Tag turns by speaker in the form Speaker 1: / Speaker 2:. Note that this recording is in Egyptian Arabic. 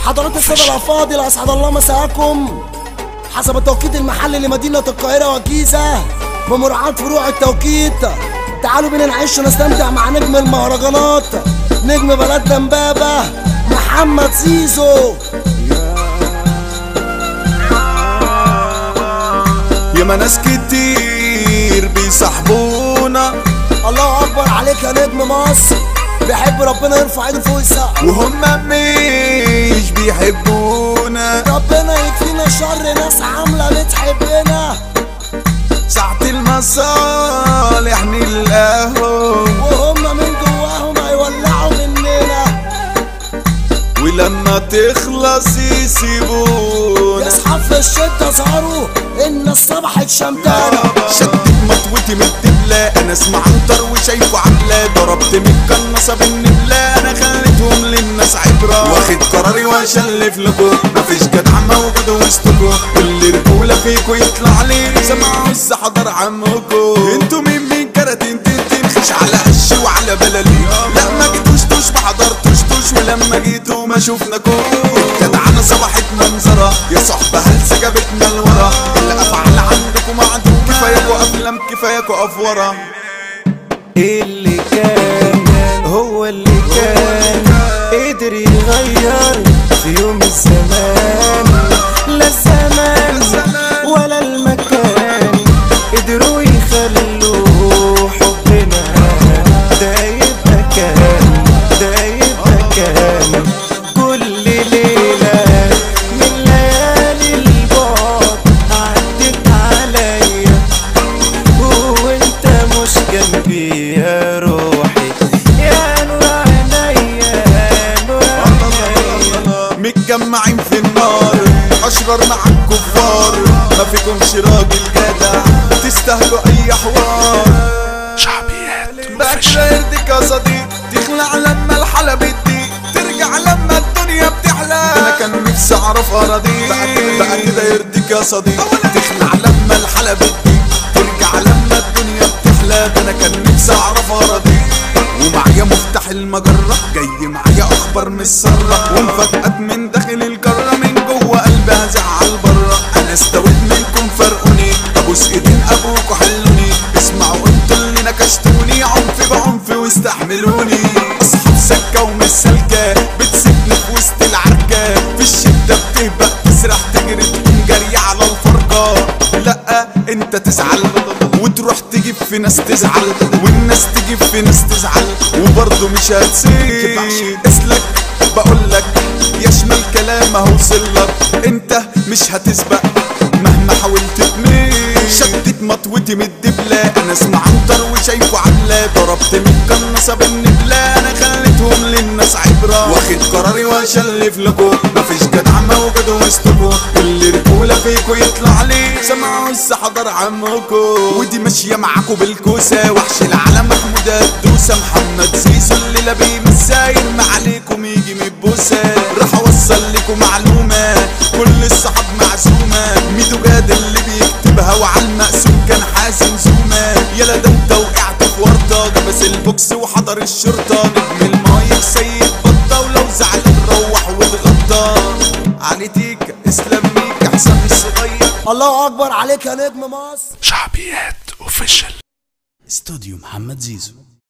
Speaker 1: حضرات السادة الأفاضل أسعد الله مساءكم حسب التوقيت المحلي لمدينة القاهرة والجيزة بمراعاة فروع التوقيت تعالوا بينا نعيش ونستمتع مع نجم المهرجانات نجم بلدنا امبابة محمد زيزو
Speaker 2: ياما ناس كتير بيصاحبونا
Speaker 1: الله أكبر عليك يا نجم مصر بيحب ربنا يرفع ايده فوق السقف
Speaker 2: وهم مش بيحبونا
Speaker 1: ربنا يكفينا شر ناس عاملة بتحبنا
Speaker 2: ساعة المصالح نلقاهم
Speaker 1: وهم من جواهم هيولعوا مننا
Speaker 2: ولما تخلص يسيبونا
Speaker 1: يصحى في الشدة ظهروا إن الصبح شمتانة
Speaker 2: شدت مطوتي من الدبلة انا اسمع عنتر وشايفه عاملة ضربت من القناصة بالنبلة انا خليتهم للناس عبرة واخد قراري واشلف لكم مفيش جدع موجود وسطكم كل رجولة فيكوا يطلع لي سمعوا بس حضر عمكم انتوا مين مين كراتين تنتين خش على قش وعلى بلالي لا ما جيتوش توش ما حضرتوش توش ولما جيتوا ما شفناكم جدعانة صبحت منظرة يا صحبة هلسة جابتنا لورا الافعال عندكم معدوم كفاياكوا افلام كفاياكوا افورة
Speaker 3: اللي كان هو اللي كان قدر يغير في يوم الزمان لا الزمان ولا المكان قدروا يخلوا حبنا ده يبقى كان ده يبقى كان كل ليلة من ليالي البعد عدت عليا وانت مش جنبي يا روحي يا نور عينيا يا نور عينيا
Speaker 2: متجمعين في النار اشرار مع الكفار ما فيكمش راجل جدع تستاهلوا اي حوار
Speaker 4: شعبيات
Speaker 2: بقى كده يرضيك يا صديق تخلع لما الحلا بتضيق ترجع لما الدنيا بتحلى انا كان نفسي اعرف اراضيك بقى كده يرضيك يا صديق تخلع لما الحلا بتضيق ترجع لما الدنيا بتحلى ده انا كان نفسي اعرف اراضيك ومعايا مفتاح المجرة جاي معايا اخبار من السرة ومفاجآت من داخل الجرة من جوه قلبي هزعل بره انا استويت منكم فرقوني ابوس ايدين ابوكوا حلوني اسمعوا انتوا اللي نكشتوني عنف بعنف واستحملوني اصحاب سكة ومش سالكة بتسيبني في وسط العركة في الشدة بتهبق تسرح تجري تقوم جري على الفرقة لا انت تزعل وتروح تجيب في ناس تزعل والناس تجيب في ناس تزعل وبرضه مش هتسيب اسلك بقولك يا شمال كلام هوصلك انت مش هتسبق مهما حاولت تميل شدت مطوتي من الدبلة انا اسمع عنتر وشايفه عاملة ضربت من القناصة بالنبلة انا خليتهم للناس عبرة واخد قراري واشلف لكم مفيش جدع موجود وسطكم كل رجولة فيكوا يطلع لي سمعوا لسه حضر عمكم ودي ماشية معاكوا بالكوسة وحش العالم محمود الدوسة محمد زيزو اللي لا بيمساير ما عليكم يجي من البوسة راح اوصل لكم معلومة كل الصحاب معزومة ميدو جاد اللي بيكتبها وعلى المقسوم كان حازم زومة يلا ده انت وقعت في ورطة جبس البوكس وحضر الشرطة نجم المايك سيد بطة ولو زعلان روح واتغطى علي تيكا اسلام ميكا حسام الصغير
Speaker 1: الله أكبر عليك يا نجم مصر
Speaker 4: شعبيات اوفيشال
Speaker 2: استوديو محمد زيزو